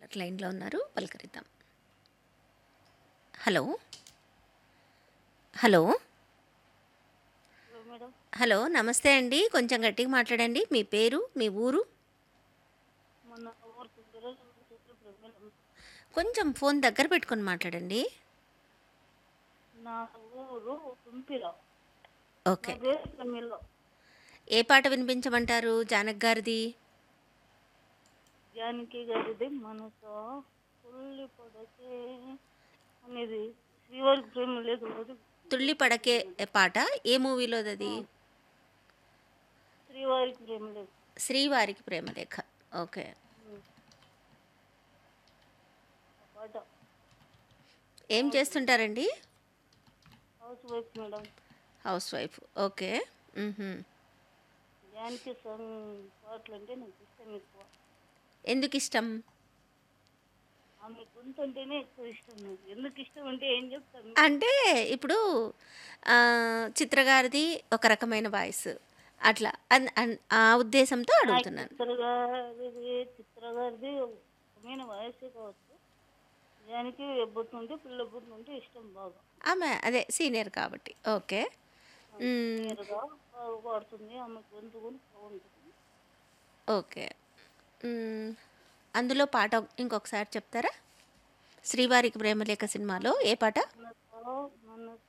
పాట లైన్లో ఉన్నారు పలకరిద్దాం hello hello hello madam hello నమస్తే అండి కొంచెం గట్టిగా మాట్లాడండి మీ పేరు మీ ఊరు మొన్న ఊరు కుందర మేడం కొంచెం ఫోన్ దగ్గర పెట్టుకొని మాట్లాడండి నా ఊరు తుంపిర ఓకే నా పేరు ప్రమిళ ఏ పాట వినిపించమంటారు జానక్ గారిది జానకి గారిది మనసా పుల్లి పడకే అనేది శ్రీవారి ప్రేమ లేదు అది తుళ్ళి పడకే పాట ఏ మూవీలోది అది శ్రీవారికి ప్రేమ లేదు శ్రీవారికి ప్రేమలేఖ ఓకే ఆ పాట ఏం చేస్తుంటారండి house wife madam house wife okay మ్హూ. జానకి సాంగ్ పాటలు అంటే నాకు ఇష్టం ఎక్కువ ఎందుకు ఇష్టం ఆమె గొంతు అంటేనే ఎక్కువ ఇష్టం నాకు ఎందుకు ఇష్టం అంటే ఏం చెప్తాను అంటే ఇప్పుడు ఆ, చిత్ర గారిది ఒక రకమైన వాయిస్ అట్లా అన్- అన్- ఆ ఉద్దేశంతో అడుగుతున్నాను చిత్ర గారిది చిత్ర గారిది ఒకమైన వయసే కావచ్చు దానికి ఎబ్బుతు నుండి పిల్ల బుద్ధి నుండి ఇష్టం బాగా ఆమె అదే సీనియర్ కాబట్టి ఓకే మ్, నేరుగా బాగా పాడుతుంది ఆమె గొంతు కూడా బాగుంటుంది ఓకే మ్, అందులో పాట ఇంకొకసారి చెప్తారా శ్రీవారికి ప్రేమలేఖ సినిమాలో ఏ పాట మనసా మనసా